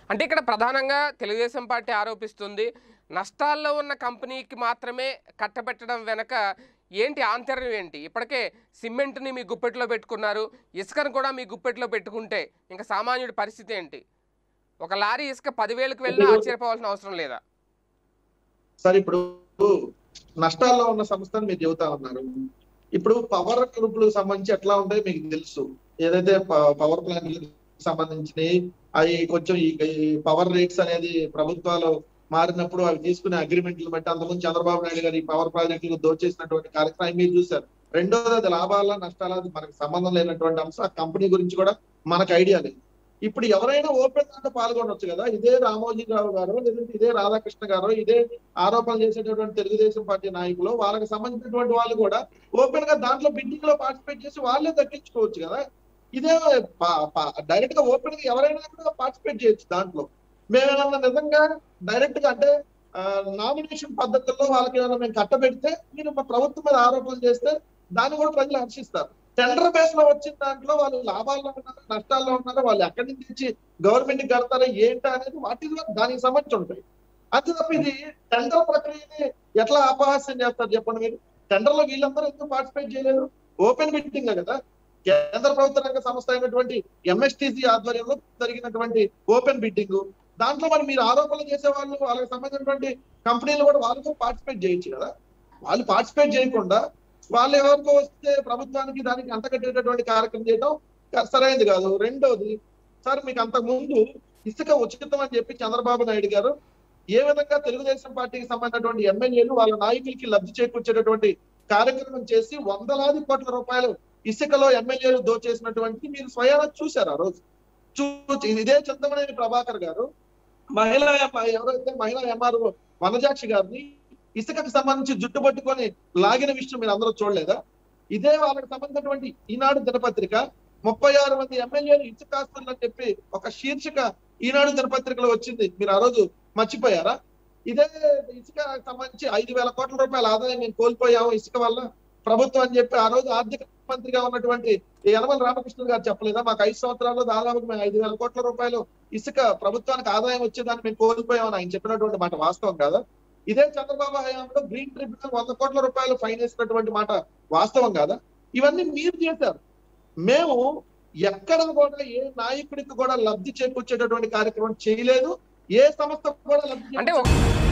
అంటే ఇక్కడ ప్రధానంగా తెలుగుదేశం పార్టీ ఆరోపిస్తుంది నష్టాల్లో ఉన్న కంపెనీకి మాత్రమే కట్టబెట్టడం వెనక ఏంటి ఆంతర్యం ఏంటి ఇప్పటికే సిమెంట్ని మీ గుప్పెట్లో పెట్టుకున్నారు ఇసుకను కూడా మీ గుప్పెట్లో పెట్టుకుంటే ఇంకా సామాన్యుడి పరిస్థితి ఏంటి ఒక లారీ ఇసుక పదివేలకు వెళ్ళినా ఆశ్చర్యపోవాల్సిన అవసరం లేదా సరే ఇప్పుడు నష్టాల్లో ఉన్న సంస్థను మీరు చెబుతా ఉన్నారు ఇప్పుడు పవర్ గ్రూపులకు సంబంధించి ఎట్లా ఉంటాయో మీకు తెలుసు ఏదైతే ప- పవర్ ప్లాంట్లకు సంబంధించినవి అవి కొంచెం ఈ ఈ పవర్ రేట్స్ అనేది ప్రభుత్వాలు మారినప్పుడు అవి తీసుకునే అగ్రిమెంట్లు బట్టి అంతకుముందు చంద్రబాబు నాయుడు గారు ఈ పవర్ ప్రాజెక్టులు దోచేసినటువంటి కార్యక్రమం మీరు చూశారు రెండోది అది లాభాల నష్టాల అది మనకు సంబంధం లేనటువంటి అంశం ఆ కంపెనీ గురించి కూడా మనకు ఐడియా లేదు ఇప్పుడు ఎవరైనా ఓపెన్ దాంట్లో పాల్గొనొచ్చు కదా ఇదే రామోజీరావు గారు లేదంటే ఇదే రాధాకృష్ణ గారు ఇదే ఆరోపణలు చేసేటటువంటి తెలుగుదేశం పార్టీ నాయకులు వాళ్ళకి సంబంధించినటువంటి వాళ్ళు కూడా ఓపెన్ గా దాంట్లో బిడ్డింగ్ లో పార్టిసిపేట్ చేసి వాళ్ళే దక్కించుకోవచ్చు కదా ఇదే డైరెక్ట్ గా ఓపెన్ గా ఎవరైనా కూడా పార్టిసిపేట్ చేయొచ్చు దాంట్లో మేము ఏమన్నా నిజంగా డైరెక్ట్ గా అంటే నామినేషన్ పద్ధతుల్లో వాళ్ళకి ఏమైనా మేము కట్టబెడితే మీరు మా ప్రభుత్వం మీద ఆరోపణలు చేస్తే దాన్ని కూడా ప్రజలు హర్షిస్తారు టెండర్ బేస్ లో వచ్చిన దాంట్లో వాళ్ళు లాభాల్లో ఉన్నారో నష్టాల్లో ఉన్నారో వాళ్ళు ఎక్కడి నుంచి తెచ్చి గవర్నమెంట్ కి కడతారో ఏంటా అనేది వాటి దానికి సంబంధించి ఉంటాయి అంతే తప్ప ఇది టెండర్ ప్రక్రియని ఎట్లా అపహాస్యం చేస్తారు చెప్పండి మీరు టెండర్ లో వీళ్ళందరూ ఎందుకు పార్టిసిపేట్ చేయలేదు ఓపెన్ బిడ్డింగ్ కదా కేంద్ర ప్రభుత్వ రంగ సంస్థ అయినటువంటి ఎంఎస్టిసి ఆధ్వర్యంలో జరిగినటువంటి ఓపెన్ బిడ్డింగ్ దాంట్లో మరి మీరు ఆరోపణలు చేసే వాళ్ళు వాళ్ళకి సంబంధించినటువంటి కంపెనీలు కూడా వాళ్ళు కూడా పార్టిసిపేట్ చేయొచ్చు కదా వాళ్ళు పార్టిసిపేట్ చేయకుండా వాళ్ళు ఎవరికో వస్తే ప్రభుత్వానికి దానికి అంతకట్టేటటువంటి కార్యక్రమం చేయడం క- సరైనది కాదు రెండోది సార్ మీకు అంతకు ముందు ఇసుక ఉచితం అని చెప్పి చంద్రబాబు నాయుడు గారు ఏ విధంగా తెలుగుదేశం పార్టీకి సంబంధించినటువంటి ఎమ్మెల్యేలు వాళ్ళ నాయకులకి లబ్ధి చేకూర్చేటటువంటి కార్యక్రమం చేసి వందలాది కోట్ల రూపాయలు ఇసుకలో ఎమ్మెల్యేలు దోచేసినటువంటి మీరు స్వయాన చూశారు ఆ రోజు చూ ఇదే చింతమనేని ప్రభాకర్ గారు మహిళా ఎం- ఎవరైతే మహిళా ఎంఆర్ఓ వనజాక్షి గారిని ఇసుకకు సంబంధించి జుట్టు పట్టుకొని లాగిన విషయం మీరు అందరూ చూడలేదా ఇదే వాళ్ళకి సంబంధించినటువంటి ఈనాడు దినపత్రిక ముప్పై ఆరు మంది ఎమ్మెల్యేలు ఇసుక ఆస్తులు అని చెప్పి ఒక శీర్షిక ఈనాడు దినపత్రికలో వచ్చింది మీరు ఆ రోజు మర్చిపోయారా ఇదే ఇసుక సంబంధించి ఐదు వేల కోట్ల రూపాయల ఆదాయం మేము కోల్పోయాము ఇసుక వల్ల ప్రభుత్వం అని చెప్పి ఆ రోజు ఆర్థిక మంత్రిగా ఉన్నటువంటి యనమల రామకృష్ణ గారు చెప్పలేదా మాకు ఐదు సంవత్సరాల్లో దాదాపు మేము ఐదు వేల కోట్ల రూపాయలు ఇసుక ప్రభుత్వానికి ఆదాయం వచ్చేదాన్ని మేము కోల్పోయామని ఆయన చెప్పినటువంటి మాట వాస్తవం కాదా ఇదే చంద్రబాబు హయాంలో గ్రీన్ ట్రిబ్యునల్ వంద కోట్ల రూపాయలు ఫైన్ వేసినటువంటి మాట వాస్తవం కాదా ఇవన్నీ మీరు చేశారు మేము ఎక్కడ కూడా ఏ నాయకుడికి కూడా లబ్ధి చేకూర్చేటటువంటి కార్యక్రమం చేయలేదు ఏ సంస్థ కూడా లబ్ధి అంటే ఒక-